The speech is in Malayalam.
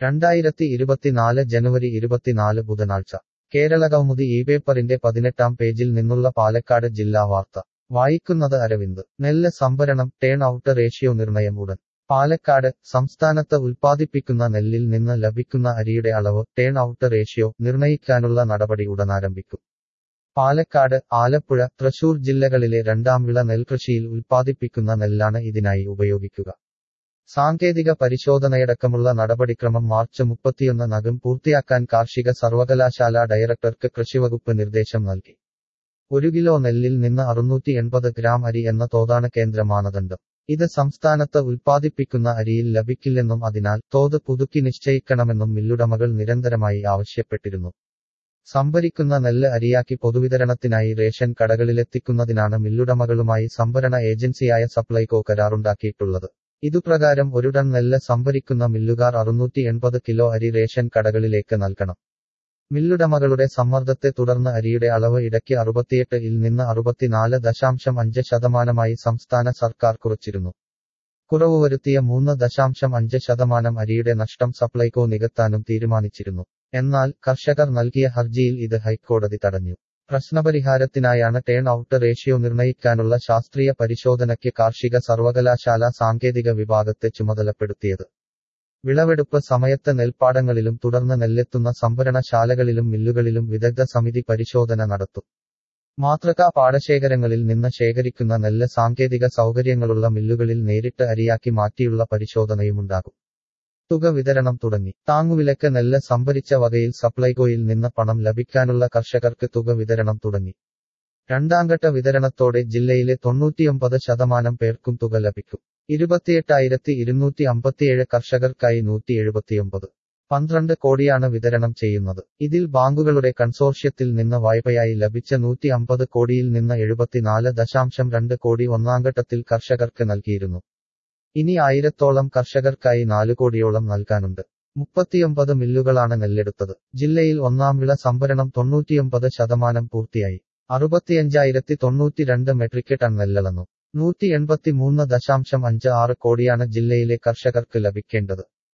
രണ്ടായിരത്തി ഇരുപത്തിനാല് ജനുവരി ഇരുപത്തിനാല് ബുധനാഴ്ച കേരള കൗമുദി ഈ പേപ്പറിന്റെ പതിനെട്ടാം പേജിൽ നിന്നുള്ള പാലക്കാട് ജില്ലാ വാർത്ത വായിക്കുന്നത് അരവിന്ദ് നെല്ല് സംഭരണം ടേൺ ഔട്ട് റേഷ്യോ നിർണയം ഉടൻ പാലക്കാട് സംസ്ഥാനത്ത് ഉൽപ്പാദിപ്പിക്കുന്ന നെല്ലിൽ നിന്ന് ലഭിക്കുന്ന അരിയുടെ അളവ് ടേൺ ഔട്ട് റേഷ്യോ നിർണയിക്കാനുള്ള നടപടി ഉടനാരംഭിക്കും പാലക്കാട് ആലപ്പുഴ തൃശൂർ ജില്ലകളിലെ രണ്ടാം വിള നെൽകൃഷിയിൽ ഉൽപ്പാദിപ്പിക്കുന്ന നെല്ലാണ് ഇതിനായി ഉപയോഗിക്കുക സാങ്കേതിക പരിശോധനയടക്കമുള്ള നടപടിക്രമം മാർച്ച് മുപ്പത്തിയൊന്നിനകം പൂർത്തിയാക്കാൻ കാർഷിക സർവകലാശാല ഡയറക്ടർക്ക് കൃഷിവകുപ്പ് നിർദ്ദേശം നൽകി ഒരു കിലോ നെല്ലിൽ നിന്ന് അറുന്നൂറ്റി എൺപത് ഗ്രാം അരി എന്ന തോതാണ് കേന്ദ്ര മാനദണ്ഡം ഇത് സംസ്ഥാനത്ത് ഉൽപ്പാദിപ്പിക്കുന്ന അരിയിൽ ലഭിക്കില്ലെന്നും അതിനാൽ തോത് പുതുക്കി നിശ്ചയിക്കണമെന്നും മില്ലുടമകൾ നിരന്തരമായി ആവശ്യപ്പെട്ടിരുന്നു സംഭരിക്കുന്ന നെല്ല് അരിയാക്കി പൊതുവിതരണത്തിനായി റേഷൻ കടകളിലെത്തിക്കുന്നതിനാണ് മില്ലുടമകളുമായി സംഭരണ ഏജൻസിയായ സപ്ലൈകോ കരാറുണ്ടാക്കിയിട്ടുള്ളത് ഇതുപ്രകാരം ഒരു ടൺ നെല്ല് സംഭരിക്കുന്ന മില്ലുകാർ അറുന്നൂറ്റി എൺപത് കിലോ അരി റേഷൻ കടകളിലേക്ക് നൽകണം മില്ലുടമകളുടെ സമ്മർദ്ദത്തെ തുടർന്ന് അരിയുടെ അളവ് ഇടയ്ക്ക് അറുപത്തിയെട്ട് ഇൽ നിന്ന് അറുപത്തിനാല് ദശാംശം അഞ്ച് ശതമാനമായി സംസ്ഥാന സർക്കാർ കുറച്ചിരുന്നു കുറവ് വരുത്തിയ മൂന്ന് ദശാംശം അഞ്ച് ശതമാനം അരിയുടെ നഷ്ടം സപ്ലൈകോ നികത്താനും തീരുമാനിച്ചിരുന്നു എന്നാൽ കർഷകർ നൽകിയ ഹർജിയിൽ ഇത് ഹൈക്കോടതി തടഞ്ഞു പ്രശ്നപരിഹാരത്തിനായാണ് ടേൺ ഔട്ട് റേഷ്യോ നിർണയിക്കാനുള്ള ശാസ്ത്രീയ പരിശോധനയ്ക്ക് കാർഷിക സർവകലാശാല സാങ്കേതിക വിഭാഗത്തെ ചുമതലപ്പെടുത്തിയത് വിളവെടുപ്പ് സമയത്ത് നെൽപ്പാടങ്ങളിലും തുടർന്ന് നെല്ലെത്തുന്ന സംഭരണശാലകളിലും മില്ലുകളിലും വിദഗ്ധ സമിതി പരിശോധന നടത്തും മാതൃകാ പാടശേഖരങ്ങളിൽ നിന്ന് ശേഖരിക്കുന്ന നെല്ല് സാങ്കേതിക സൗകര്യങ്ങളുള്ള മില്ലുകളിൽ നേരിട്ട് അരിയാക്കി മാറ്റിയുള്ള പരിശോധനയുമുണ്ടാകും തുക വിതരണം തുടങ്ങി താങ്ങുവിലക്ക് നെല്ല് സംഭരിച്ച വകയിൽ സപ്ലൈകോയിൽ നിന്ന് പണം ലഭിക്കാനുള്ള കർഷകർക്ക് തുക വിതരണം തുടങ്ങി രണ്ടാംഘട്ട വിതരണത്തോടെ ജില്ലയിലെ തൊണ്ണൂറ്റിയൊമ്പത് ശതമാനം പേർക്കും തുക ലഭിക്കും ഇരുപത്തിയെട്ടായിരത്തി ഇരുന്നൂറ്റി അമ്പത്തിയേഴ് കർഷകർക്കായി നൂറ്റി എഴുപത്തിയൊമ്പത് പന്ത്രണ്ട് കോടിയാണ് വിതരണം ചെയ്യുന്നത് ഇതിൽ ബാങ്കുകളുടെ കൺസോർഷ്യത്തിൽ നിന്ന് വായ്പയായി ലഭിച്ച നൂറ്റി അമ്പത് കോടിയിൽ നിന്ന് എഴുപത്തിനാല് ദശാംശം രണ്ട് കോടി ഒന്നാംഘട്ടത്തിൽ കർഷകർക്ക് നൽകിയിരുന്നു ഇനി ആയിരത്തോളം കർഷകർക്കായി നാലു കോടിയോളം നൽകാനുണ്ട് മുപ്പത്തിയൊമ്പത് മില്ലുകളാണ് നെല്ലെടുത്തത് ജില്ലയിൽ ഒന്നാം വിള സംഭരണം തൊണ്ണൂറ്റിയൊമ്പത് ശതമാനം പൂർത്തിയായി അറുപത്തിയഞ്ചായിരത്തി തൊണ്ണൂറ്റിരണ്ട് മെട്രിക് ടൺ നെല്ലളന്നു നൂറ്റി എൺപത്തിമൂന്ന് ദശാംശം അഞ്ച് ആറ് കോടിയാണ് ജില്ലയിലെ കർഷകർക്ക് ലഭിക്കേണ്ടത്